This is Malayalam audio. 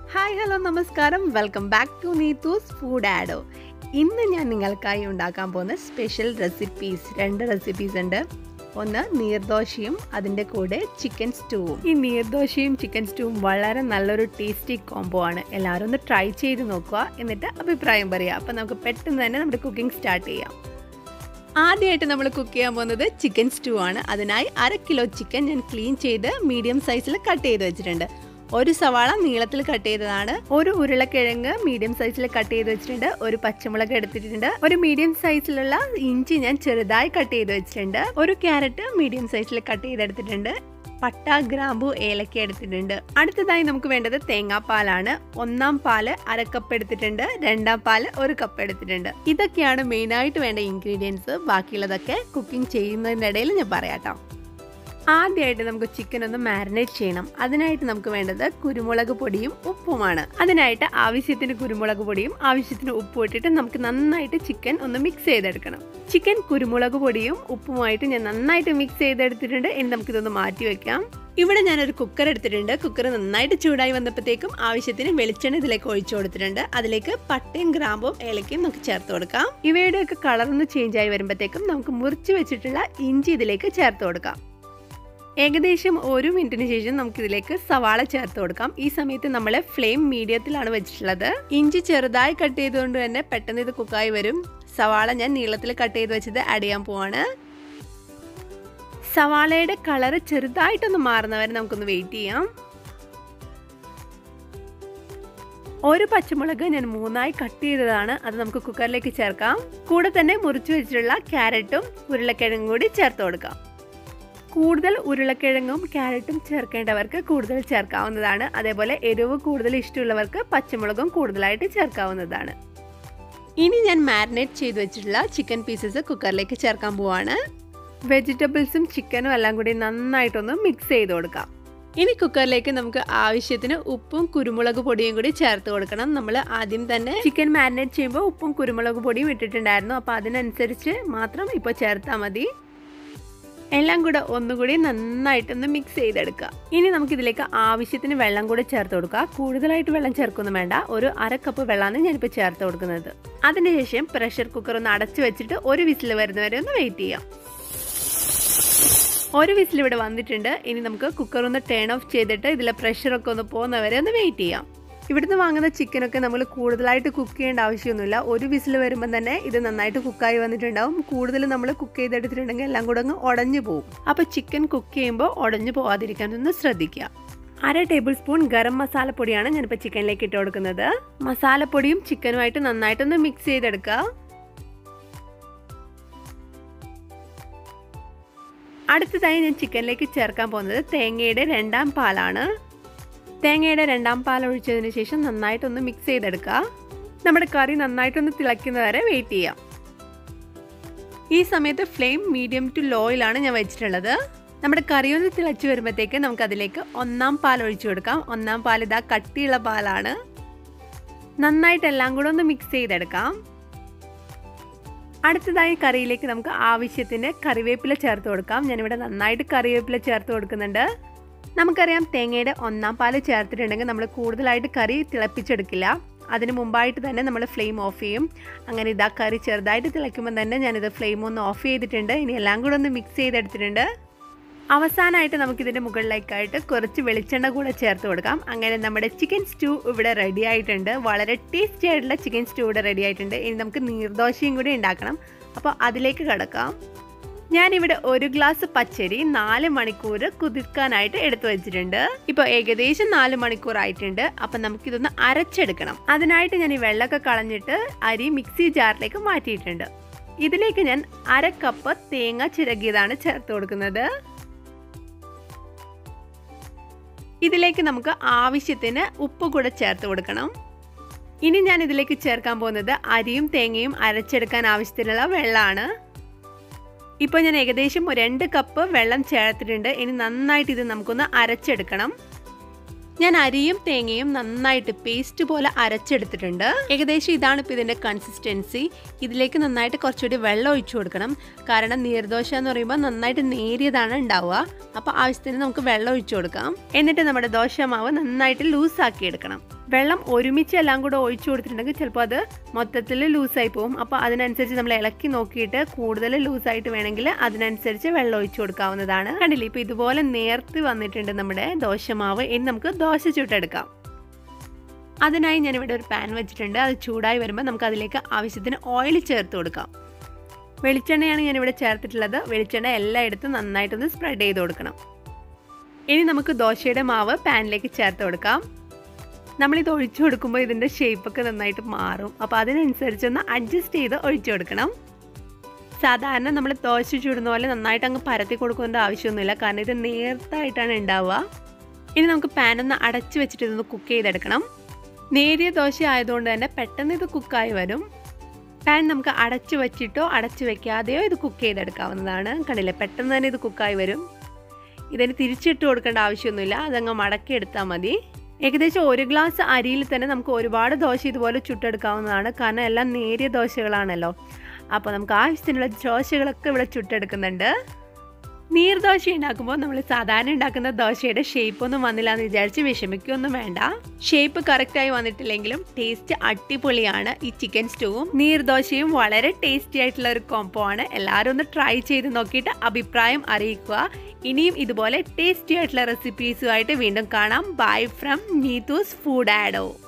ഹായ് ഹലോ നമസ്കാരം welcome back to Neethu's food ആഡോ ഇന്ന് ഞാൻ നിങ്ങൾക്കായി ഉണ്ടാക്കാൻ പോകുന്ന സ്പെഷ്യൽ റെസിപ്പീസ് രണ്ട് റെസിപ്പീസ് ഉണ്ട് ഒന്ന് നീർദോശയും അതിൻ്റെ കൂടെ ചിക്കൻ സ്റ്റൂവും ഈ നീർദോശയും ചിക്കൻ സ്റ്റൂവും വളരെ നല്ലൊരു ടേസ്റ്റി കോംബോ ആണ് എല്ലാവരും ഒന്ന് ട്രൈ ചെയ്ത് നോക്കുക എന്നിട്ട് അഭിപ്രായം പറയുക അപ്പോൾ നമുക്ക് പെട്ടെന്ന് തന്നെ നമ്മുടെ കുക്കിംഗ് സ്റ്റാർട്ട് ചെയ്യാം ആദ്യമായിട്ട് നമ്മൾ കുക്ക് ചെയ്യാൻ പോകുന്നത് ചിക്കൻ സ്റ്റൂ ആണ് അതിനായി അര കിലോ ചിക്കൻ ഞാൻ ക്ലീൻ ചെയ്ത് മീഡിയം സൈസിൽ കട്ട് ചെയ്ത് വെച്ചിട്ടുണ്ട് ഒരു സവാള നീളത്തിൽ കട്ട് ചെയ്തതാണ് ഒരു ഉരുളക്കിഴങ്ങ് മീഡിയം സൈസിൽ കട്ട് ചെയ്ത് വെച്ചിട്ടുണ്ട് ഒരു പച്ചമുളക് എടുത്തിട്ടുണ്ട് ഒരു മീഡിയം സൈസിലുള്ള ഇഞ്ചി ഞാൻ ചെറുതായി കട്ട് ചെയ്ത് വെച്ചിട്ടുണ്ട് ഒരു ക്യാരറ്റ് മീഡിയം സൈസിൽ കട്ട് ചെയ്തെടുത്തിട്ടുണ്ട് പട്ട ഗ്രാമ്പു ഏലക്ക എടുത്തിട്ടുണ്ട് അടുത്തതായി നമുക്ക് വേണ്ടത് തേങ്ങാപ്പാലാണ് ഒന്നാം പാല് അര കപ്പ് എടുത്തിട്ടുണ്ട് രണ്ടാം പാല് ഒരു കപ്പ് എടുത്തിട്ടുണ്ട് ഇതൊക്കെയാണ് മെയിനായിട്ട് വേണ്ട ഇൻഗ്രീഡിയൻസ് ബാക്കിയുള്ളതൊക്കെ കുക്കിംഗ് ചെയ്യുന്നതിൻ്റെ ഇടയിൽ ഞാൻ പറയാട്ടോ ആദ്യമായിട്ട് നമുക്ക് ചിക്കൻ ഒന്ന് മാരിനേറ്റ് ചെയ്യണം അതിനായിട്ട് നമുക്ക് വേണ്ടത് കുരുമുളക് പൊടിയും ഉപ്പുമാണ് അതിനായിട്ട് ആവശ്യത്തിന് കുരുമുളക് പൊടിയും ആവശ്യത്തിന് ഉപ്പും ഇട്ടിട്ട് നമുക്ക് നന്നായിട്ട് ചിക്കൻ ഒന്ന് മിക്സ് ചെയ്തെടുക്കണം ചിക്കൻ കുരുമുളക് പൊടിയും ഉപ്പുമായിട്ട് ഞാൻ നന്നായിട്ട് മിക്സ് ചെയ്തെടുത്തിട്ടുണ്ട് ഇനി നമുക്കിതൊന്ന് മാറ്റി വെക്കാം ഇവിടെ ഞാനൊരു കുക്കർ എടുത്തിട്ടുണ്ട് കുക്കർ നന്നായിട്ട് ചൂടായി വന്നപ്പോഴത്തേക്കും ആവശ്യത്തിന് വെളിച്ചെണ്ണ ഇതിലേക്ക് ഒഴിച്ചു കൊടുത്തിട്ടുണ്ട് അതിലേക്ക് പട്ടയും ഗ്രാമ്പും ഏലക്കയും നമുക്ക് ചേർത്ത് കൊടുക്കാം ഇവയുടെയൊക്കെ കളർ ഒന്ന് ചേഞ്ച് ആയി വരുമ്പോഴത്തേക്കും നമുക്ക് മുറിച്ച് വെച്ചിട്ടുള്ള ഇഞ്ചി ഇതിലേക്ക് ചേർത്ത് കൊടുക്കാം ഏകദേശം ഒരു മിനിറ്റിന് ശേഷം നമുക്കിതിലേക്ക് സവാള ചേർത്ത് കൊടുക്കാം ഈ സമയത്ത് നമ്മൾ ഫ്ലെയിം മീഡിയത്തിലാണ് വെച്ചിട്ടുള്ളത് ഇഞ്ചി ചെറുതായി കട്ട് ചെയ്തുകൊണ്ട് തന്നെ പെട്ടെന്ന് ഇത് കുക്കായി വരും സവാള ഞാൻ നീളത്തിൽ കട്ട് ചെയ്ത് വെച്ചത് ആഡ് ചെയ്യാൻ പോവാണ് സവാളയുടെ കളറ് ചെറുതായിട്ടൊന്ന് മാറുന്നവരെ നമുക്കൊന്ന് വെയിറ്റ് ചെയ്യാം ഒരു പച്ചമുളക് ഞാൻ മൂന്നായി കട്ട് ചെയ്തതാണ് അത് നമുക്ക് കുക്കറിലേക്ക് ചേർക്കാം കൂടെ തന്നെ മുറിച്ചു വെച്ചിട്ടുള്ള ക്യാരറ്റും ഉരുളക്കിഴങ്ങും കൂടി ചേർത്ത് കൊടുക്കാം കൂടുതൽ ഉരുളക്കിഴങ്ങും ക്യാരറ്റും ചേർക്കേണ്ടവർക്ക് കൂടുതൽ ചേർക്കാവുന്നതാണ് അതേപോലെ എരിവ് കൂടുതൽ ഇഷ്ടമുള്ളവർക്ക് പച്ചമുളകും കൂടുതലായിട്ട് ചേർക്കാവുന്നതാണ് ഇനി ഞാൻ മാരിനേറ്റ് ചെയ്ത് വെച്ചിട്ടുള്ള ചിക്കൻ പീസസ് കുക്കറിലേക്ക് ചേർക്കാൻ പോവാണ് വെജിറ്റബിൾസും ചിക്കനും എല്ലാം കൂടി നന്നായിട്ടൊന്ന് മിക്സ് ചെയ്ത് കൊടുക്കാം ഇനി കുക്കറിലേക്ക് നമുക്ക് ആവശ്യത്തിന് ഉപ്പും കുരുമുളക് പൊടിയും കൂടി ചേർത്ത് കൊടുക്കണം നമ്മൾ ആദ്യം തന്നെ ചിക്കൻ മാരിനേറ്റ് ചെയ്യുമ്പോൾ ഉപ്പും കുരുമുളക് പൊടിയും ഇട്ടിട്ടുണ്ടായിരുന്നു അപ്പോൾ അതിനനുസരിച്ച് മാത്രം ഇപ്പോൾ ചേർത്താൽ മതി എല്ലാം കൂടെ ഒന്നുകൂടി നന്നായിട്ടൊന്ന് മിക്സ് ചെയ്തെടുക്കുക ഇനി നമുക്കിതിലേക്ക് ആവശ്യത്തിന് വെള്ളം കൂടെ ചേർത്ത് കൊടുക്കുക കൂടുതലായിട്ട് വെള്ളം ചേർക്കൊന്നും വേണ്ട ഒരു അര കപ്പ് വെള്ളമാണ് ഞാനിപ്പോൾ ചേർത്ത് കൊടുക്കുന്നത് അതിനുശേഷം പ്രഷർ കുക്കർ ഒന്ന് അടച്ചു വെച്ചിട്ട് ഒരു വിസിൽ വരുന്നവരെ ഒന്ന് വെയിറ്റ് ചെയ്യാം ഒരു വിസിൽ ഇവിടെ വന്നിട്ടുണ്ട് ഇനി നമുക്ക് കുക്കർ ഒന്ന് ടേൺ ഓഫ് ചെയ്തിട്ട് ഇതിലെ പ്രഷറൊക്കെ ഒന്ന് പോകുന്നവരെ ഒന്ന് വെയിറ്റ് ചെയ്യാം ഇവിടുന്ന് വാങ്ങുന്ന ചിക്കനൊക്കെ നമ്മൾ കൂടുതലായിട്ട് കുക്ക് ചെയ്യേണ്ട ആവശ്യമൊന്നുമില്ല ഒരു വിസിൽ വരുമ്പോൾ തന്നെ ഇത് നന്നായിട്ട് കുക്കായി വന്നിട്ടുണ്ടാവും കൂടുതൽ നമ്മൾ കുക്ക് ചെയ്തെടുത്തിട്ടുണ്ടെങ്കിൽ എല്ലാം കൂടെ അങ്ങ് ഉടഞ്ഞു പോകും അപ്പോൾ ചിക്കൻ കുക്ക് ചെയ്യുമ്പോൾ ഉടഞ്ഞു പോകാതിരിക്കാൻ ഒന്ന് ശ്രദ്ധിക്കുക അര ടേബിൾ സ്പൂൺ ഗരം മസാലപ്പൊടിയാണ് ഞാനിപ്പോൾ ചിക്കനിലേക്ക് ഇട്ട് കൊടുക്കുന്നത് മസാലപ്പൊടിയും ചിക്കനുമായിട്ട് നന്നായിട്ടൊന്ന് മിക്സ് ചെയ്തെടുക്കുക അടുത്തതായി ഞാൻ ചിക്കനിലേക്ക് ചേർക്കാൻ പോകുന്നത് തേങ്ങയുടെ രണ്ടാം പാലാണ് തേങ്ങയുടെ രണ്ടാം പാൽ ഒഴിച്ചതിന് ശേഷം നന്നായിട്ടൊന്ന് മിക്സ് ചെയ്തെടുക്കുക നമ്മുടെ കറി നന്നായിട്ടൊന്ന് തിളയ്ക്കുന്നവരെ വെയിറ്റ് ചെയ്യാം ഈ സമയത്ത് ഫ്ലെയിം മീഡിയം ടു ലോയിലാണ് ഞാൻ വെച്ചിട്ടുള്ളത് നമ്മുടെ കറി ഒന്ന് തിളച്ച് വരുമ്പോഴത്തേക്ക് നമുക്ക് അതിലേക്ക് ഒന്നാം പാൽ ഒഴിച്ചു കൊടുക്കാം ഒന്നാം പാൽ ഇതാ കട്ടിയുള്ള പാലാണ് നന്നായിട്ട് എല്ലാം കൂടെ ഒന്ന് മിക്സ് ചെയ്തെടുക്കാം അടുത്തതായി കറിയിലേക്ക് നമുക്ക് ആവശ്യത്തിന് കറിവേപ്പില ചേർത്ത് കൊടുക്കാം ഞാനിവിടെ നന്നായിട്ട് കറിവേപ്പില ചേർത്ത് കൊടുക്കുന്നുണ്ട് നമുക്കറിയാം തേങ്ങയുടെ ഒന്നാം പാല് ചേർത്തിട്ടുണ്ടെങ്കിൽ നമ്മൾ കൂടുതലായിട്ട് കറി തിളപ്പിച്ചെടുക്കില്ല അതിന് മുമ്പായിട്ട് തന്നെ നമ്മൾ ഫ്ലെയിം ഓഫ് ചെയ്യും അങ്ങനെ ഇതാ കറി ചെറുതായിട്ട് തിളയ്ക്കുമ്പോൾ തന്നെ ഞാനിത് ഫ്ലെയിം ഒന്ന് ഓഫ് ചെയ്തിട്ടുണ്ട് ഇനി എല്ലാം കൂടെ ഒന്ന് മിക്സ് ചെയ്തെടുത്തിട്ടുണ്ട് അവസാനമായിട്ട് നമുക്കിതിൻ്റെ മുകളിലേക്കായിട്ട് കുറച്ച് വെളിച്ചെണ്ണ കൂടെ ചേർത്ത് കൊടുക്കാം അങ്ങനെ നമ്മുടെ ചിക്കൻ സ്റ്റൂ ഇവിടെ റെഡി ആയിട്ടുണ്ട് വളരെ ടേസ്റ്റി ആയിട്ടുള്ള ചിക്കൻ സ്റ്റൂ ഇവിടെ റെഡി ആയിട്ടുണ്ട് ഇനി നമുക്ക് നീർദോശയും കൂടി ഉണ്ടാക്കണം അപ്പോൾ അതിലേക്ക് കിടക്കാം ഞാനിവിടെ ഒരു ഗ്ലാസ് പച്ചരി നാല് മണിക്കൂർ കുതിർക്കാനായിട്ട് എടുത്തു വെച്ചിട്ടുണ്ട് ഇപ്പോൾ ഏകദേശം നാല് മണിക്കൂർ ആയിട്ടുണ്ട് അപ്പം നമുക്കിതൊന്ന് അരച്ചെടുക്കണം അതിനായിട്ട് ഞാൻ ഈ വെള്ളമൊക്കെ കളഞ്ഞിട്ട് അരി മിക്സി ജാറിലേക്ക് മാറ്റിയിട്ടുണ്ട് ഇതിലേക്ക് ഞാൻ അര കപ്പ് തേങ്ങ ചിരകിയതാണ് ചേർത്ത് കൊടുക്കുന്നത് ഇതിലേക്ക് നമുക്ക് ആവശ്യത്തിന് ഉപ്പ് കൂടെ ചേർത്ത് കൊടുക്കണം ഇനി ഞാൻ ഇതിലേക്ക് ചേർക്കാൻ പോകുന്നത് അരിയും തേങ്ങയും അരച്ചെടുക്കാൻ ആവശ്യത്തിനുള്ള വെള്ളമാണ് ഇപ്പോൾ ഞാൻ ഏകദേശം രണ്ട് കപ്പ് വെള്ളം ചേർത്തിട്ടുണ്ട് ഇനി നന്നായിട്ട് ഇത് നമുക്കൊന്ന് അരച്ചെടുക്കണം ഞാൻ അരിയും തേങ്ങയും നന്നായിട്ട് പേസ്റ്റ് പോലെ അരച്ചെടുത്തിട്ടുണ്ട് ഏകദേശം ഇതാണ് ഇപ്പോൾ ഇതിൻ്റെ കൺസിസ്റ്റൻസി ഇതിലേക്ക് നന്നായിട്ട് കുറച്ചുകൂടി വെള്ളം ഒഴിച്ചു കൊടുക്കണം കാരണം നീർദോശ എന്ന് പറയുമ്പോൾ നന്നായിട്ട് നേരിയതാണ് ഉണ്ടാവുക അപ്പോൾ ആവശ്യത്തിന് നമുക്ക് വെള്ളം ഒഴിച്ചു കൊടുക്കാം എന്നിട്ട് നമ്മുടെ ദോശ മാവ് നന്നായിട്ട് ലൂസാക്കി എടുക്കണം വെള്ളം ഒരുമിച്ച് എല്ലാം കൂടെ ഒഴിച്ചു കൊടുത്തിട്ടുണ്ടെങ്കിൽ ചിലപ്പോൾ അത് മൊത്തത്തിൽ ലൂസായി പോകും അപ്പോൾ അതിനനുസരിച്ച് നമ്മൾ ഇളക്കി നോക്കിയിട്ട് കൂടുതൽ ലൂസായിട്ട് വേണമെങ്കിൽ അതിനനുസരിച്ച് വെള്ളം ഒഴിച്ചു കൊടുക്കാവുന്നതാണ് കണ്ടില്ലേ ഇപ്പോൾ ഇതുപോലെ നേർത്ത് വന്നിട്ടുണ്ട് നമ്മുടെ ദോശമാവ് ഇനി നമുക്ക് ദോശ ചുട്ടെടുക്കാം അതിനായി ഞാനിവിടെ ഒരു പാൻ വെച്ചിട്ടുണ്ട് അത് ചൂടായി വരുമ്പോൾ നമുക്ക് അതിലേക്ക് ആവശ്യത്തിന് ഓയിൽ ചേർത്ത് കൊടുക്കാം വെളിച്ചെണ്ണയാണ് ഞാനിവിടെ ചേർത്തിട്ടുള്ളത് വെളിച്ചെണ്ണ എല്ലായിടത്തും നന്നായിട്ടൊന്ന് സ്പ്രെഡ് ചെയ്ത് കൊടുക്കണം ഇനി നമുക്ക് ദോശയുടെ മാവ് പാനിലേക്ക് ചേർത്ത് കൊടുക്കാം നമ്മളിത് ഒഴിച്ചു കൊടുക്കുമ്പോൾ ഇതിൻ്റെ ഷേപ്പൊക്കെ നന്നായിട്ട് മാറും അപ്പോൾ അതിനനുസരിച്ചൊന്ന് അഡ്ജസ്റ്റ് ചെയ്ത് ഒഴിച്ചു കൊടുക്കണം സാധാരണ നമ്മൾ ദോശ ചൂടുന്ന പോലെ നന്നായിട്ട് അങ്ങ് പരത്തി കൊടുക്കേണ്ട ആവശ്യമൊന്നുമില്ല കാരണം ഇത് നേർത്തായിട്ടാണ് ഉണ്ടാവുക ഇനി നമുക്ക് പാൻ ഒന്ന് അടച്ചു വെച്ചിട്ട് ഇതൊന്ന് കുക്ക് ചെയ്തെടുക്കണം നേരിയ ദോശ ആയതുകൊണ്ട് തന്നെ പെട്ടെന്ന് ഇത് കുക്കായി വരും പാൻ നമുക്ക് അടച്ചു വെച്ചിട്ടോ അടച്ചു വെക്കാതെയോ ഇത് കുക്ക് ചെയ്തെടുക്കാവുന്നതാണ് കണ്ടില്ലേ പെട്ടെന്ന് തന്നെ ഇത് കുക്കായി വരും ഇതിന് തിരിച്ചിട്ട് കൊടുക്കേണ്ട ആവശ്യമൊന്നുമില്ല അതങ്ങ് മടക്കി എടുത്താൽ മതി ഏകദേശം ഒരു ഗ്ലാസ് അരിയിൽ തന്നെ നമുക്ക് ഒരുപാട് ദോശ ഇതുപോലെ ചുട്ടെടുക്കാവുന്നതാണ് കാരണം എല്ലാം നേരിയ ദോശകളാണല്ലോ അപ്പോൾ നമുക്ക് ആവശ്യത്തിനുള്ള ദോശകളൊക്കെ ഇവിടെ ചുട്ടെടുക്കുന്നുണ്ട് നീർദോശ ഉണ്ടാക്കുമ്പോൾ നമ്മൾ സാധാരണ ഉണ്ടാക്കുന്ന ദോശയുടെ ഷേപ്പ് ഒന്നും വന്നില്ല എന്ന് വിചാരിച്ച് വിഷമിക്കൊന്നും വേണ്ട ഷേപ്പ് കറക്റ്റായി വന്നിട്ടില്ലെങ്കിലും ടേസ്റ്റ് അടിപൊളിയാണ് ഈ ചിക്കൻ സ്റ്റൂവും നീർദോശയും വളരെ ടേസ്റ്റി ആയിട്ടുള്ള ഒരു കോംബോ ആണ് എല്ലാവരും ഒന്ന് ട്രൈ ചെയ്ത് നോക്കിയിട്ട് അഭിപ്രായം അറിയിക്കുക ഇനിയും ഇതുപോലെ ടേസ്റ്റി ആയിട്ടുള്ള റെസിപ്പീസുമായിട്ട് വീണ്ടും കാണാം ബൈ ഫ്രം നീതൂസ് ഫുഡ് ആഡോ